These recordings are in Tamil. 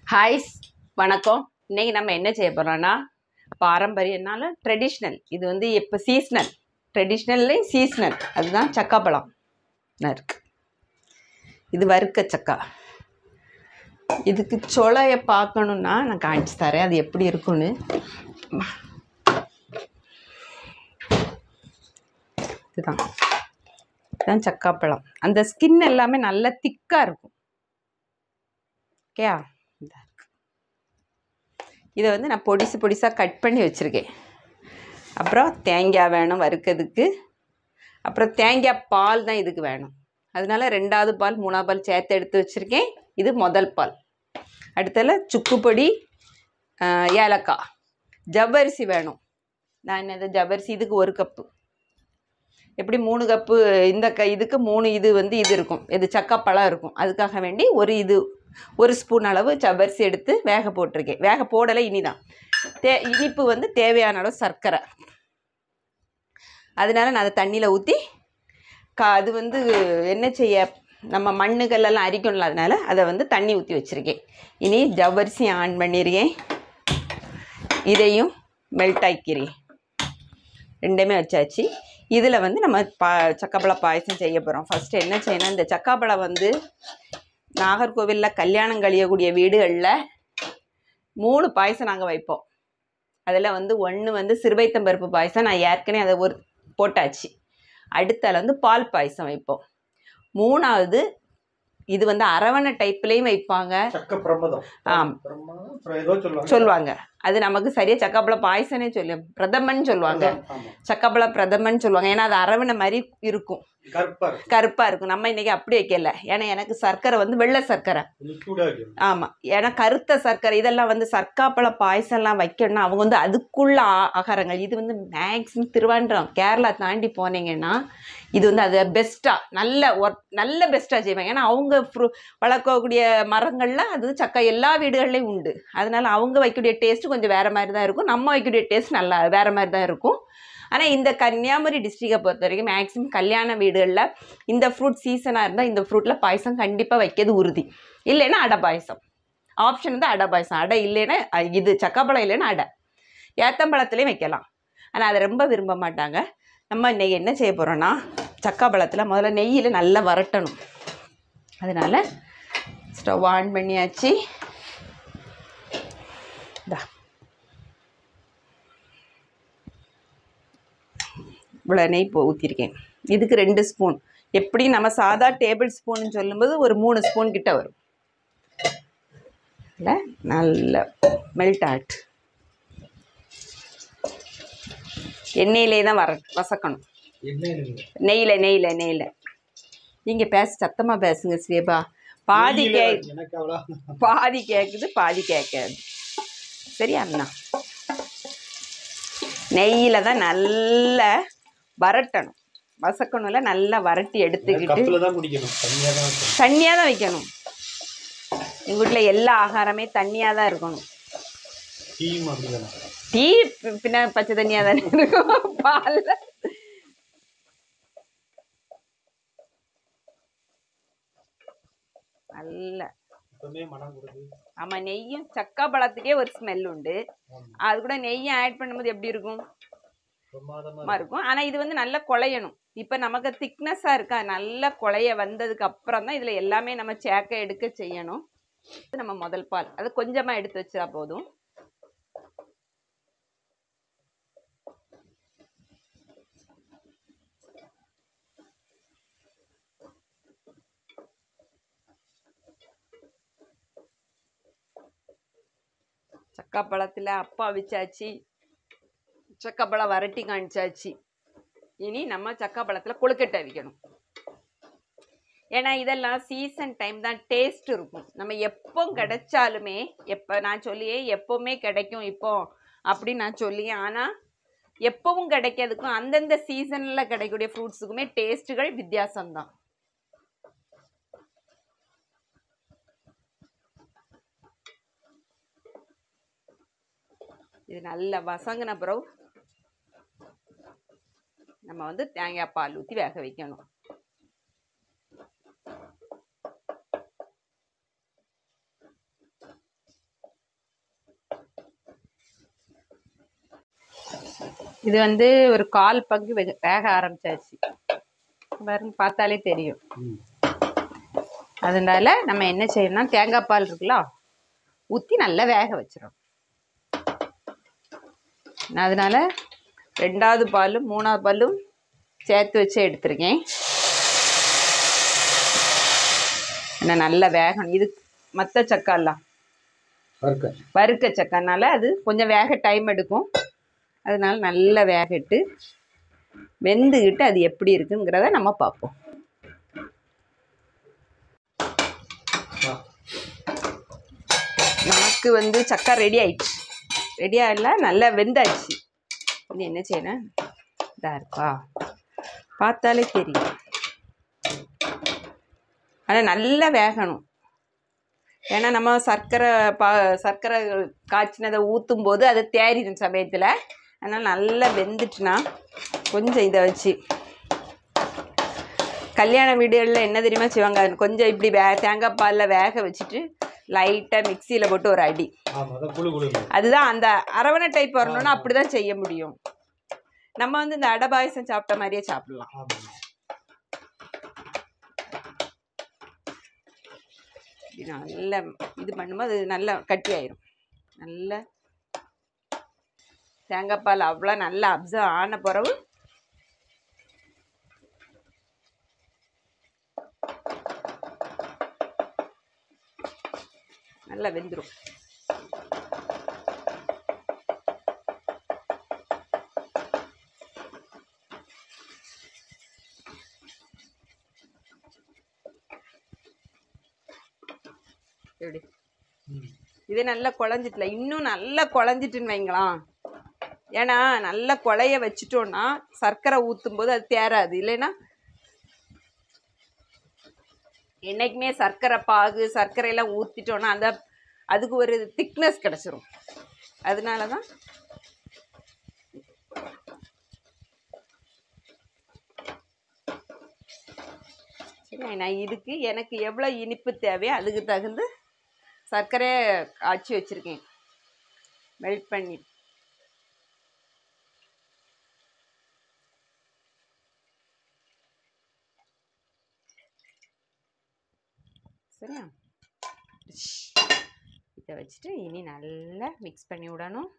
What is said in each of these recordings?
ஹாய்ஸ் வணக்கம் இன்னைக்கு நம்ம என்ன செய்ய போகிறோம்னா பாரம்பரியனால ட்ரெடிஷ்னல் இது வந்து இப்போ சீஸ்னல் ட்ரெடிஷ்னல்லையும் சீஸ்னல் அதுதான் சக்காப்பழம் இருக்கு இது வறுக்க சக்கா இதுக்கு சொலையை பார்க்கணுன்னா நான் காமிச்சு தரேன் அது எப்படி இருக்குன்னு இதுதான் இதுதான் சக்காப்பழம் அந்த ஸ்கின் எல்லாமே நல்லா திக்காக இருக்கும் ஓகேயா இதா இருக்கு. இதை வந்து நான் பொடிசு பொடிசாக கட் பண்ணி வச்சுருக்கேன் அப்புறம் தேங்காய் வேணும் வறுக்கிறதுக்கு அப்புறம் தேங்காய் பால் தான் இதுக்கு வேணும் அதனால ரெண்டாவது பால் மூணாவது பால் சேர்த்து எடுத்து வச்சுருக்கேன் இது முதல் பால் அடுத்தல சுக்கு பொடி ஆஹ், ஏலக்காய் ஜவ்வரிசி வேணும் நான் என்னது ஜவ்வரிசி இதுக்கு ஒரு கப்பு எப்படி மூணு கப்பு இந்த க இதுக்கு மூணு இது வந்து இது இருக்கும் இது சக்காப்பழம் இருக்கும் அதுக்காக வேண்டி ஒரு இது ஒரு ஸ்பூன் அளவு ஜவ்வரிசி எடுத்து வேக போட்டிருக்கேன் வேக போடலை இனிதான் தே இனிப்பு வந்து தேவையான அளவு சர்க்கரை அதனால நான் அதை தண்ணியில் ஊற்றி கா அது வந்து என்ன செய்ய நம்ம மண்ணுகள்லாம் அரிக்கணும்ல அதனால அதை வந்து தண்ணி ஊற்றி வச்சுருக்கேன் இனி ஜவ்வரிசி ஆன் பண்ணியிருக்கேன் இதையும் மெல்ட் ஆக்கிக்கிறேன் ரெண்டுமே வச்சாச்சு இதில் வந்து நம்ம பா சக்காப்பழ பாயசம் செய்ய போகிறோம் ஃபஸ்ட்டு என்ன செய்யணும் இந்த சக்காப்பழம் வந்து நாகர்கோவிலில் கல்யாணம் கழியக்கூடிய வீடுகளில் மூணு பாயசம் நாங்கள் வைப்போம் அதில் வந்து ஒன்று வந்து சிறுவைத்தம்பருப்பு பாயசம் நான் ஏற்கனவே அதை ஒரு போட்டாச்சு அடுத்தால வந்து பால் பாயசம் வைப்போம் மூணாவது இது வந்து அரவணை டைப்லேயும் வைப்பாங்க சக்க பிரமதம் ஆம். பிரமதம் அப்புறம் ஏதோ சொல்லுவாங்க சொல்லுவாங்க அது நமக்கு சரியாக சக்காப்பழ பாயசனே சொல்லு பிரதமன் சொல்லுவாங்க ஆமா சக்காப்பழ பிரதமன் சொல்லுவாங்க ஏன்னா அது அரவணை மாதிரி இருக்கும் கருப்பா இருக்கு கருப்பாக இருக்கும் நம்ம இன்னைக்கு அப்படி வைக்கல ஏன்னா எனக்கு சர்க்கரை வந்து வெள்ளை சர்க்கரை கொஞ்சம் சூடா இருக்கு ஆமாம் ஏன்னா கருத்த சர்க்கரை இதெல்லாம் வந்து சர்க்காப்பழ பாயசம்லாம் வைக்கணும்னா அவங்க வந்து அதுக்குள்ள ஆ- ஆகாரங்கள் இது வந்து மேக்ஸிமம் திருவாண்டம் கேரளா தாண்டி போனீங்கன்னா இது வந்து அது பெஸ்ட்டாக நல்ல ஒர்க் நல்ல பெஸ்ட்டாக செய்வாங்க ஏன்னா அவங்க ஃப்ரூ வளர்க்கக்கூடிய மரங்கள்ல அது சக்கை எல்லா வீடுகள்லையும் உண்டு அதனால அவங்க வைக்கக்கூடிய டேஸ்ட்டு கொஞ்சம் வேறு மாதிரி தான் இருக்கும் நம்ம வைக்கக்கூடிய டேஸ்ட் நல்லா வேறு மாதிரி தான் இருக்கும் ஆனால் இந்த கன்னியாகுமரி டிஸ்ட்ரிக்டை பொறுத்த வரைக்கும் மேக்ஸிமம் கல்யாண வீடுகளில் இந்த ஃப்ரூட் சீசனாக இருந்தால் இந்த ஃப்ரூட்டில் பாயசம் கண்டிப்பாக வைக்கிறது உறுதி இல்லைன்னா அடை பாயசம் ஆப்ஷன் வந்து அடை பாயசம் அடை இல்லைன்னா அஹ், இது சக்காப்பழம் இல்லைன்னா அடை ஏத்தம்பழத்துலேயும் வைக்கலாம் ஆனால் அதை ரொம்ப விரும்ப மாட்டாங்க நம்ம இன்னைக்கு என்ன செய்ய போகிறோன்னா சக்காப்பழத்தில் முதல்ல நெய்யில் நல்லா வரட்டணும் அதனால் ஸ்டவ் ஆன் பண்ணியாச்சு இதா இவ்வளோ நெய் இப்போ ஊற்றிருக்கேன் இதுக்கு ரெண்டு ஸ்பூன் எப்படி நம்ம சாதா டேபிள் ஸ்பூன் சொல்லும்போது ஒரு மூணு ஸ்பூன் கிட்ட வரும் இல்லை நல்ல மெல்ட் ஆட் எண்ணெயிலே தான் வர வசக்கணும் என்ன எனக்கு? நெய்யில் நெய்யில் நெய்யில் நீங்கள் பேச சத்தமாக பேசுங்க ஸ்வேபா பாதி கே நெய்யில எனக்கு அவ்வளோ பாதி கேட்குது பாதி கேட்காது சரியா அண்ணா நெய்யில் தான் நல்லா வரட்டணும் வசக்கணும்ல நல்லா வரட்டி எடுத்துக்கிட்டு கப்பில் தான் குடிக்கணும் தண்ணியாக தான் இருக்கணும் தண்ணியாக தான் வைக்கணும் எங்கள் வீட்டில் எல்லா ஆகாரமே தண்ணியாக தான் இருக்கணும் டீயும் அப்படிதானே டீ பி- பின்ன பச்சை தண்ணியாக தானே இருக்கும் பால் நல்ல எப்பவுமே மனம் கொடுக்குது ஆமாம் நெய்யும் சக்கா பழத்துக்கே ஒரு ஸ்மெல் உண்டு ஆமா. அது கூட நெய்யும் ஆட் பண்ணும்போது எப்படி இருக்கும் பிரமாதமா சும்மா இருக்கும் ஆனால் இது வந்து நல்லா குழையணும் இப்போ நமக்கு திக்னஸாக இருக்கா நல்லா குழைய வந்ததுக்கு அப்புறம் தான் இதில் எல்லாமே நம்ம சேக்க எடுக்க செய்யணும் இது நம்ம முதல் பால் அது கொஞ்சமாக எடுத்து வச்சா போதும் சக்காப்பழத்தில் அப்பா அவிச்சாச்சு சக்காப்பழம் வரட்டி காணிச்சாச்சு இனி நம்ம சக்காப்பழத்தில் கொழுக்கட்டை அவிக்கணும் ஏன்னா இதெல்லாம் சீசன் டைம் தான் டேஸ்ட் இருக்கும் நம்ம எப்போ கிடைச்சாலுமே எப்போ நான் சொல்லியே எப்போவுமே கிடைக்கும் இப்போ அப்படின்னு நான் சொல்லியே ஆனால் எப்பவும் கிடைக்கிறதுக்கும் அந்தந்த சீசனில் கிடைக்கக்கூடிய ஃப்ரூட்ஸுக்குமே டேஸ்ட்டுகள் வித்தியாசம்தான் இது நல்ல வசங்கின பிறகு நம்ம வந்து தேங்காய் பால் ஊற்றி வேக வைக்கணும் இது வந்து ஒரு கால் பங்கு வெக வேக ஆரம்பிச்சாச்சு பாருங்க பார்த்தாலே தெரியும் ம் அதனால நம்ம என்ன செய்யணும்னா தேங்காய் பால் இருக்குல்ல ஊற்றி நல்லா வேக வச்சிடணும் நான் அதனால ரெண்டாவது பாலும் மூணாவது பாலும் சேர்த்து வச்சு எடுத்திருக்கேன் என்ன நல்லா வேகணும் இது மற்ற சக்காலாம் வறுக்க வறுக்க சக்கனால அது கொஞ்சம் வேக டைம் எடுக்கும் அதனால நல்லா வேகட்டு வெந்துக்கிட்டு அது எப்படி இருக்குங்கிறத நம்ம பார்ப்போம் ஆ நமக்கு வந்து சக்கா ரெடி ஆயிடுச்சு ரெடி ஆகல நல்லா வெந்தாச்சு இது என்ன செய்யணும் இதா இருக்கா பார்த்தாலே தெரியும் ஆனால் நல்லா வேகணும் ஏன்னா நம்ம சர்க்கரை பா சர்க்கரை காய்ச்சினதை ஊற்றும் போது அது தேறிடும் சமயத்தில் அதனால் நல்லா வெந்துட்டுனா கொஞ்சம் இதை வச்சு கல்யாண வீடுகளில் என்ன தெரியுமா செய்வாங்க கொஞ்சம் இப்படி வே தேங்காய் பாலில் வேக வச்சுட்டு லைட்டாக மிக்சியில் போட்டு ஒரு அடி ஆமாம் அதான் குழு குழு அதுதான் அந்த அரவணை டைப் வரணும்னா அப்படி தான் செய்ய முடியும் நம்ம வந்து இந்த அடை பாயசம் சாப்பிட்ட மாதிரியே சாப்பிடலாம் ஆமாம் இப்படி நல்ல இது பண்ணும்போது அது நல்லா கட்டி ஆயிரும் நல்ல தேங்காய் பால் அவ்வளோ நல்லா அப்சர்வ் ஆன பிறகு நல்லா வெந்துடும் எப்படி ம் இது நல்லா குழஞ்சிட்டல இன்னும் நல்லா குழஞ்சிட்டுன்னு வைங்களாம் ஏன்னா நல்லா குழைய வச்சுட்டோன்னா சர்க்கரை ஊற்றும் போது அது தேராது இல்லைன்னா என்னைக்குமே சர்க்கரை பாகு சர்க்கரையெல்லாம் ஊற்றிட்டோன்னா அந்த அதுக்கு ஒரு திக்னஸ் கிடச்சிரும் அதனால தான் சரி நான் இதுக்கு எனக்கு எவ்வளோ இனிப்பு தேவையோ அதுக்கு தகுந்து சர்க்கரையை காய்ச்சி வச்சுருக்கேன் மெல்ட் பண்ணி சரியா இதை வச்சுட்டு இனி நல்லா மிக்ஸ் பண்ணி விடணும்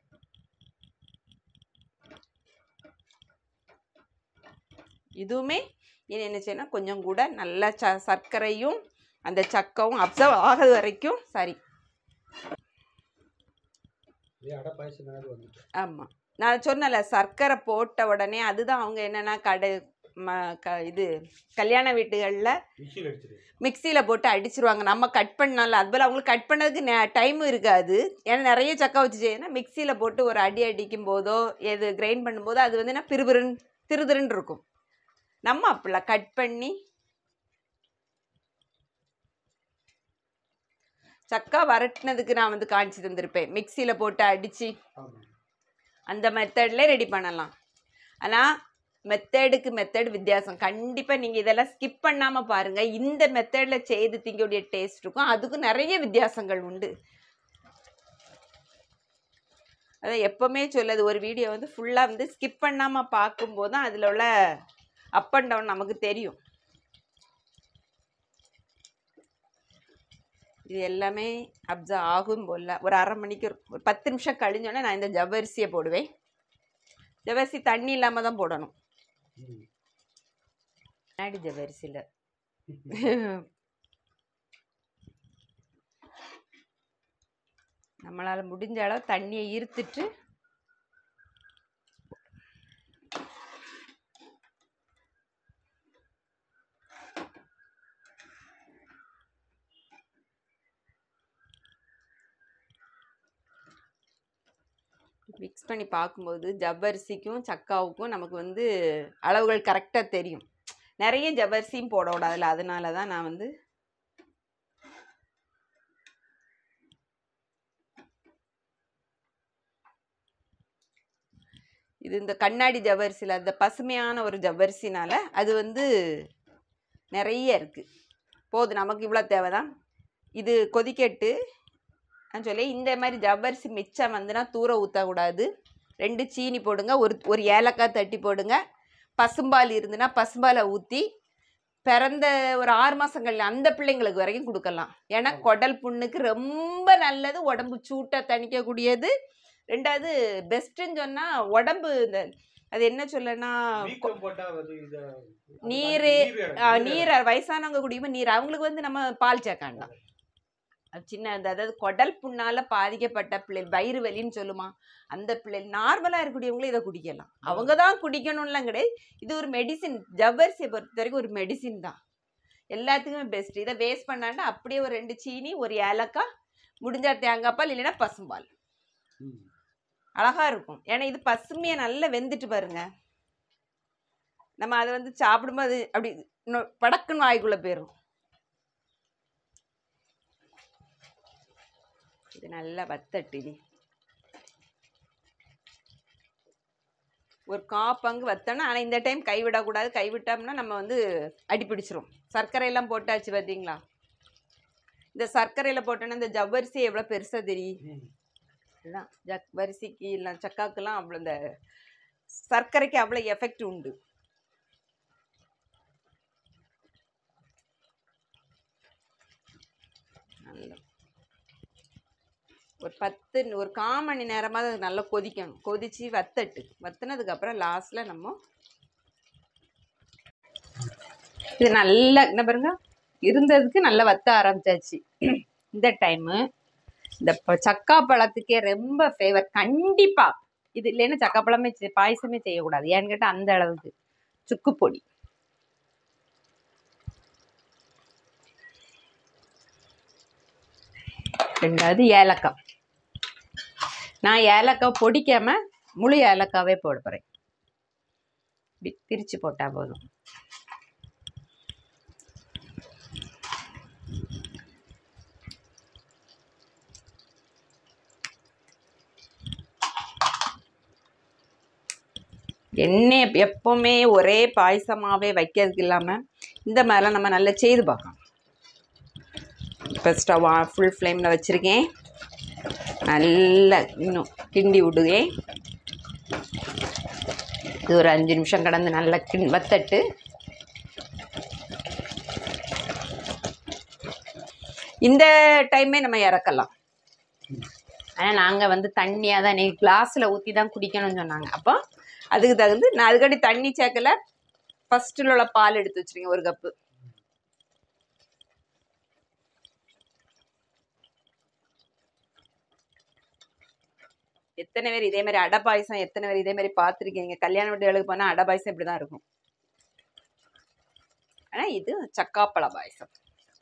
இதுவுமே இனி என்ன செய்யணும் கொஞ்சம் கூட நல்லா ச சர்க்கரையும் அந்த சக்கவும் அப்சர்வ் ஆகிறது வரைக்கும் சரி இதே அடை பாயசம் கணக்கு வந்துட்டு ஆமாம் நான் சொன்னல சர்க்கரை போட்ட உடனே அதுதான் அவங்க என்னென்னா கடை ம க இது கல்யாண வீட்டுகளில் மிக்சியில் அடிச்சிரு மிக்சியில் போட்டு அடிச்சிருவாங்க நம்ம கட் பண்ணால அதுபோல் அவங்களுக்கு கட் பண்ணதுக்கு டைமும் இருக்காது ஏன்னா நிறைய சக்கா வச்சு செய்யணும் மிக்சியில் போட்டு ஒரு அடி அடிக்கும் போதோ எது கிரைண்ட் பண்ணும்போதோ அது வந்து என்ன பிறுபிறுன்னு திருதிருன்னு இருக்கும் நம்ம அப்படிலாம் கட் பண்ணி சக்கா வரட்டினதுக்கு நான் வந்து காமிச்சு தந்திருப்பேன் மிக்சியில் போட்டு அடித்து ஆமாம் அந்த மெத்தட்ல ரெடி பண்ணலாம் ஆனால் மெத்தடுக்கு மெத்தட் வித்தியாசம் கண்டிப்பாக நீங்கள் இதெல்லாம் ஸ்கிப் பண்ணாமல் பாருங்கள் இந்த மெத்தடில் செய்து திங்கக்கூடிய டேஸ்ட் இருக்கும் அதுக்கும் நிறைய வித்தியாசங்கள் உண்டு அதான் எப்போவுமே சொல்லுது ஒரு வீடியோ வந்து ஃபுல்லாக வந்து ஸ்கிப் பண்ணாமல் பார்க்கும்போது தான் அதில் உள்ள அப் அண்ட் டவுன் நமக்கு தெரியும் இது எல்லாமே அப்சர்வ் ஆகும் போல ஒரு அரை மணிக்கு ஒரு- ஒரு பத்து நிமிஷம் கழிஞ்சோடனே நான் இந்த ஜவ்வரிசியை போடுவேன் ஜவ்வரிசி தண்ணி இல்லாமல் தான் போடணும் ம் முன்னாடி ஜவ்வரிசியில் நம்மளால் முடிஞ்ச அளவு தண்ணியை ஈர்த்துட்டு மிக்ஸ் பண்ணி பார்க்கும்போது ஜவ்வரிசிக்கும் சக்காவுக்கும் நமக்கு வந்து அளவுகள் கரெக்டாக தெரியும் நிறைய ஜவ்வரிசியும் போட விடாதுல அதனால தான் நான் வந்து இது இந்த கண்ணாடி ஜவ்வரிசியில் அந்த பசுமையான ஒரு ஜவ்வரிசினால அது வந்து நிறைய இருக்குது போதும் நமக்கு இவ்வளோ தேவைதான் இது கொதிக்கட்டு நான் சொல்லி இந்த மாதிரி ஜவ்வரிசி மிச்சம் வந்துன்னா தூர ஊற்றக்கூடாது ரெண்டு சீனி போடுங்க ஒரு ஒரு ஏலக்காய் தட்டி போடுங்க பசும்பால் இருந்துன்னா பசும்பாலை ஊற்றி பிறந்த ஒரு ஆறு மாதங்கள்ல அந்த பிள்ளைங்களுக்கு வரைக்கும் கொடுக்கலாம் ஏன்னா குடல் புண்ணுக்கு ரொம்ப நல்லது உடம்பு சூட்டை தணிக்கக்கூடியது ரெண்டாவது பெஸ்ட்டுன்னு சொன்னால் உடம்பு இந்த அது என்ன சொல்லனா வீக்கம் போட்டா வந்து இத நீரு, நீர் ஆ, நீர் வயசானவங்க குடிக்கும்போது நீர் அவங்களுக்கு வந்து நம்ம பால் சேர்க்காண்டாம் அது சின்ன அந்த அதாவது குடல் புண்ணால பாதிக்கப்பட்ட பிள்ளை வயிறு வலின்னு சொல்லுமா அந்த பிள்ளை நார்மலாக இருக்கக்கூடியவங்களும் இதை குடிக்கலாம் அவங்க தான் குடிக்கணும்லாம் கிடையாது இது ஒரு மெடிசின் ஜவ்வரிசியை பொறுத்த வரைக்கும் ஒரு மெடிசின் தான் எல்லாத்துக்குமே பெஸ்ட் இதை வேஸ்ட் பண்ணாண்டா அப்படியே ஒரு ரெண்டு சீனி ஒரு ஏலக்காய் முடிஞ்சா தேங்காய் பால் இல்லைன்னா பசும்பால் ம். அழகா இருக்கும் ஏன்னா இது பசுமையை நல்லா வெந்துட்டு பாருங்க நம்ம அதை வந்து சாப்பிடும்போது அப்படி இன்னும் படக்குன்னு வாய்க்குள்ள போயிடும் இது நல்லா வத்தட்டு இது ஒரு கா பங்கு வத்தணும் ஆனால் இந்த டைம் கைவிடக்கூடாது கைவிட்டோம்னா நம்ம வந்து அடிப்பிடிச்சிரும் சர்க்கரையெல்லாம் போட்டாச்சு பார்த்தீங்களா இந்த சர்க்கரையில் போட்டோன்னா இந்த ஜவ்வரிசி எவ்வளோ பெருசாக தெரியும் ம். இதுதான் ஜக் வரிசைக்கு இல்லை சக்காக்கெல்லாம் அவ்வளோ இந்த சர்க்கரைக்கு அவ்வளோ எஃபெக்ட் உண்டு நல்ல ஒரு பத்து ஒரு கால் மணி நேரமாவது அது நல்லா கொதிக்கணும் கொதிச்சு வத்தட்டு வத்துனதுக்கப்புறம் லாஸ்ட்டில் நம்ம இது நல்லா என்ன பாருங்க இருந்ததுக்கு நல்லா வத்த ஆரம்பிச்சாச்சு இந்த டைமு இந்த ப- சக்கா பழத்துக்கே ரொம்ப ஃபேவர் கண்டிப்பா இது இல்லைன்னா சக்கா பழமே செ- பாயசமே செய்யக்கூடாது ஏன்னு கேட்டால் அந்த அளவுக்கு சுக்கு பொடி ரெண்டாவது ஏலக்காய் நான் ஏலக்காய் பொடிக்காம முழு ஏலக்காவே போட போகிறேன் இப்படி பிரித்து போட்டால் போதும் எண்ணெய் எப்பவுமே ஒரே பாயசமாகவே வைக்கிறதுக்கு இல்லாமல் இந்த மாதிரிலாம் நம்ம நல்லா செய்து பார்க்கலாம் இப்போ ஸ்டவ் ஃபுல் ஃப்ளேமில் வச்சுருக்கேன் நல்லா இன்னும் கிண்டி விடுவேன் இது ஒரு அஞ்சு நிமிஷம் கடந்து நல்லா கிண் வத்தட்டு இந்த டைமே நம்ம இறக்கலாம் ஆனால் நாங்கள் வந்து தண்ணியாக தான் நீ கிளாஸில் ஊற்றி தான் குடிக்கணும்னு சொன்னாங்க அப்போ அதுக்கு தகுந்து நான் அதுக்காட்டி தண்ணி சேர்க்கல ஃபஸ்ட்டில் உள்ள பால் எடுத்து வச்சுருக்கேன் ஒரு கப்பு எத்தனை பேர் இதே மாதிரி அடை பாயசம் எத்தனை பேர் இதே மாதிரி பார்த்துருக்கீங்க கல்யாண வீடுகளுக்கு போனால் அடை பாயசம் இப்படி தான் இருக்கும் ஆனால் இது சக்காப்பழ பாயசம்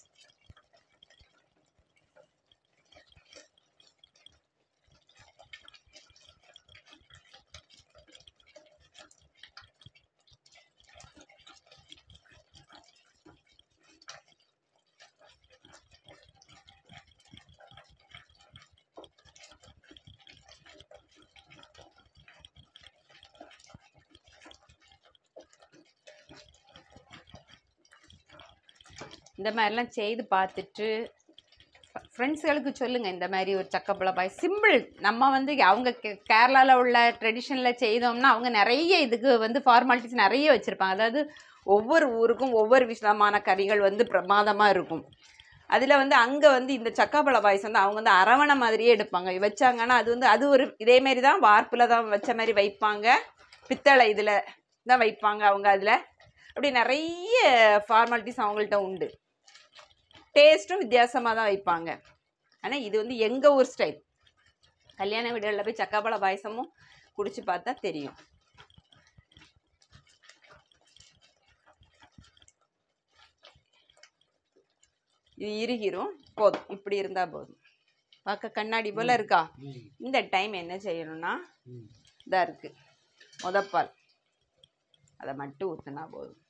இந்த மாதிரிலாம் செய்து பார்த்துட்டு ஃப்ரெண்ட்ஸுகளுக்கு சொல்லுங்கள் இந்த மாதிரி ஒரு சக்கப்பழ பாய் சிம்பிள் நம்ம வந்து அவங்க கே- கேரளால உள்ள ட்ரெடிஷனில் செய்தோம்னா அவங்க நிறைய இதுக்கு வந்து ஃபார்மாலிட்டிஸ் நிறைய வச்சுருப்பாங்க அதாவது ஒவ்வொரு ஊருக்கும் ஒவ்வொரு விதமான கறிகள் வந்து பிரமாதமாக இருக்கும் அதில் வந்து அங்கே வந்து இந்த சக்காப்பழ பாயசம் வந்து அவங்க வந்து அரவணை மாதிரியே எடுப்பாங்க வச்சாங்கன்னா அது வந்து அது ஒரு இதேமாரி தான் வார்ப்பில் தான் வச்ச மாதிரி வைப்பாங்க பித்தளை இதில் தான் வைப்பாங்க அவங்க அதில் அப்படி நிறைய ஃபார்மாலிட்டிஸ் அவங்கள்ட்ட உண்டு டேஸ்ட்டும் வித்தியாசமாக தான் வைப்பாங்க ஆனால் இது வந்து எங்கள் ஊர் ஸ்டைல் கல்யாண வீடுகளில் போய் சக்காப்பழ பாயசமும் குடிச்சு பார்த்தா தெரியும் இது இறுகிரும் போதும் இப்படி இருந்தால் போதும் பார்க்க கண்ணாடி போல் இருக்கா ம். இந்த டைம் என்ன செய்யணும்னா ம். இதாக இருக்குது முதப்பால் அதை மட்டும் ஊற்றினா போதும்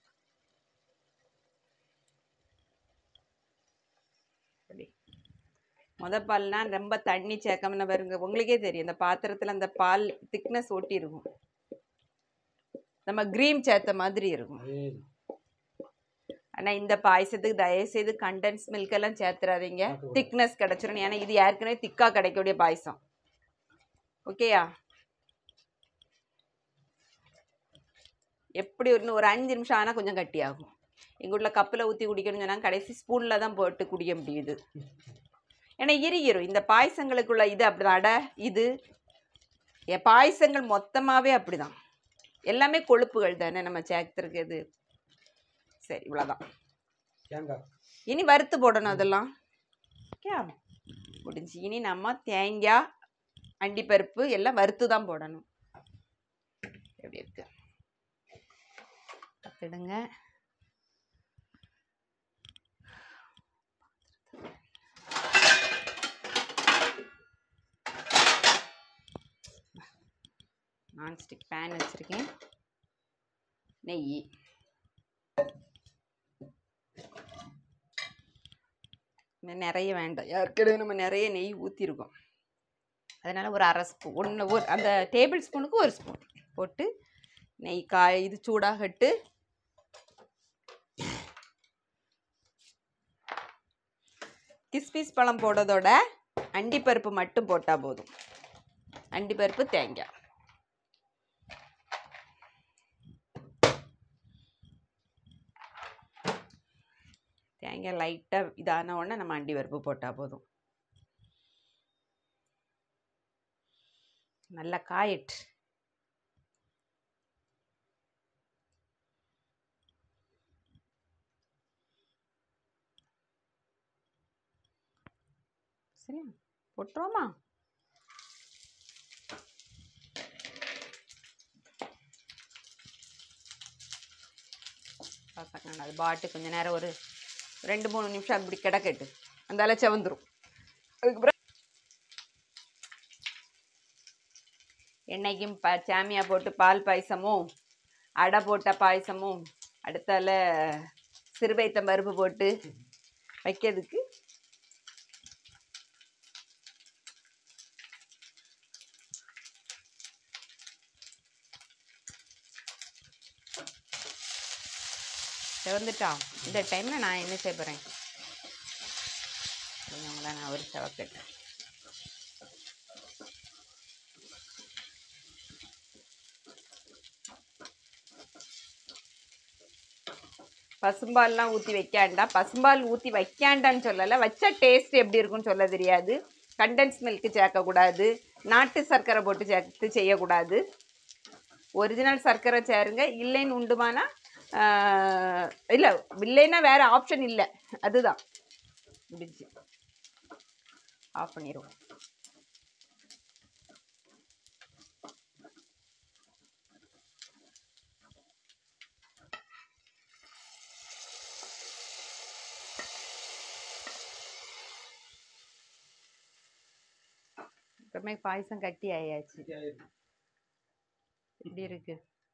அப்படி முதப்பால்னா ரொம்ப தண்ணி சேர்க்காம பாருங்க உங்களுக்கே தெரியும் இந்த பாத்திரத்தில் அந்த பால் திக்னஸ் ஒட்டி இருக்கும் நம்ம க்ரீம் சேர்த்த மாதிரி இருக்கும் அதேதான். ஆனால் இந்த பாயசத்துக்கு தயவுசெய்து கண்டென்ஸ் மில்க் எல்லாம் சேர்த்துறாதீங்க சேர்க்கக்கூடாது. திக்னஸ் கிடச்சிரும் ஏன்னா இது ஏற்கனவே திக்காக கிடைக்கக்கூடிய பாயசம் ஓகேயா எப்படி ஒரு ஒரு அஞ்சு நிமிஷம் ஆனால் கொஞ்சம் கட்டியாகும் எங்கள் வீட்டில் கப்பில் ஊற்றி குடிக்கணும்னு சொன்னால் கடைசி ஸ்பூனில் தான் போட்டு குடிக்க முடியுது ஏன்னா இறுகிரும் இந்த பாயசங்களுக்குள்ள இது அப்படி அடை இது எ- பாயசங்கள் மொத்தமாகவே அப்படிதான் எல்லாமே கொழுப்புகள் தானே நம்ம சேர்த்துருக்குது சரி இவ்வளோதான் தேங்காய் இனி வறுத்து போடணும் அதெல்லாம் ஓகே முடிஞ்சு இனி நம்ம தேங்காய் அண்டிப்பருப்பு எல்லாம் வறுத்து தான் போடணும் எப்படி இருக்கு பார்த்துடுங்க நான்ஸ்டிக் பேன் வச்சுருக்கேன் நெய் இன்னும் நிறைய வேண்டாம் ஏற்கனவே நம்ம நிறைய நெய் ஊற்றிருக்கோம் அதனால் ஒரு அரை ஸ்பூன் ஒன்று ஒரு அந்த டேபிள் ஸ்பூனுக்கு ஒரு ஸ்பூன் போட்டு நெய் காய் இது சூடாகட்டு கிஸ்மிஸ் பழம் போடுறதோட அண்டிப்பருப்பு மட்டும் போட்டால் போதும் அண்டிப்பருப்பு தேங்காய் தேங்காய் லைட்டாக இதான உடனே நம்ம அண்டி பருப்பு போட்டால் போதும் நல்லா காயிட்டு சரியா போட்டுருவோமா பசங்க அது பாட்டு கொஞ்ச நேரம் ஒரு ரெண்டு மூணு நிமிஷம் அப்படி கிடக்கட்டு அந்த அலை செவந்துரும் அதுக்கப்புறம் எண்ணெய்க்கும் ப சாமியா போட்டு பால் பாயசமும் அடை போட்ட பாயசமும் அடுத்தால சிறுவைத்தம் பருப்பு போட்டு வைக்கிறதுக்கு செவந்துட்டா இந்த டைமில் நான் என்ன செய்ய போகிறேன் உங்களை நான் ஒரு செவக்கட்டு பசும்பால்லாம் ஊற்றி வைக்காண்டா பசும்பால் ஊற்றி வைக்காண்டான்னு சொல்லலை வச்ச டேஸ்ட் எப்படி இருக்குன்னு சொல்ல தெரியாது கண்டென்ஸ் மில்க்கு சேர்க்கக்கூடாது நாட்டு சர்க்கரை போட்டு சேர்த்து செய்யக்கூடாது ஒரிஜினல் சர்க்கரை சேருங்க இல்லைன்னு உண்டுமானா இல்லை இல்லைன்னா வேறு ஆப்ஷன் இல்லை அதுதான் முடிஞ்சு ஆஃப் பண்ணிடுவோம் எப்பவுமே பாயசம் கட்டி ஆயாச்சு எப்படி இருக்கு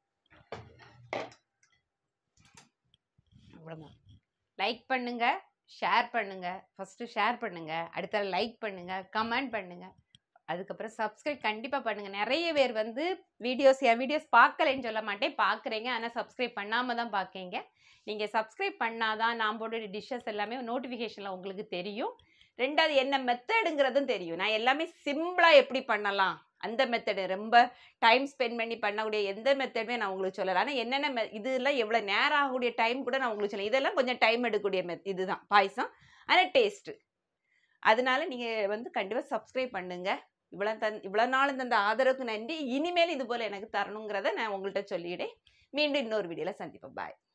அவ்வளோதான் லைக் பண்ணுங்க ஷேர் பண்ணுங்க ஃபஸ்ட்டு ஷேர் பண்ணுங்க அடுத்த லைக் பண்ணுங்க கமெண்ட் பண்ணுங்க அதுக்கப்புறம் சப்ஸ்கிரைப் கண்டிப்பாக பண்ணுங்க நிறைய பேர் வந்து வீடியோஸ் என் வீடியோஸ் பார்க்கலைன்னு சொல்ல மாட்டேன் பார்க்குறீங்க ஆனால் சப்ஸ்கிரைப் பண்ணாமல் தான் பார்க்கீங்க நீங்கள் சப்ஸ்கிரைப் பண்ணாதான் நான் போடுற டிஷ்ஷஸ் எல்லாமே நோட்டிஃபிகேஷனில் உங்களுக்கு தெரியும் ரெண்டாவது என்ன மெத்தடுங்கிறதும் தெரியும் நான் எல்லாமே சிம்பிளாக எப்படி பண்ணலாம் அந்த மெத்தடு ரொம்ப டைம் ஸ்பெண்ட் பண்ணி பண்ணக்கூடிய எந்த மெத்தடுமே நான் உங்களுக்கு சொல்லலை ஆனால் என்னென்ன மெ இதெல்லாம் எவ்வளோ நேரம் ஆகக்கூடிய டைம் கூட நான் உங்களுக்கு சொல்ல இதெல்லாம் கொஞ்சம் டைம் எடுக்கக்கூடிய மெத் இதுதான் பாயசம் ஆனால் டேஸ்ட்டு அதனால நீங்கள் வந்து கண்டிப்பாக சப்ஸ்கிரைப் பண்ணுங்க இவ்வளோ தன் இவ்வளோ நாள் தந்த ஆதரவுக்கு நன்றி இனிமேல் இது போல் எனக்கு தரணுங்கிறத நான் உங்கள்கிட்ட சொல்லிவிடேன் மீண்டும் இன்னொரு வீடியோவில் சந்திப்போம் பாய்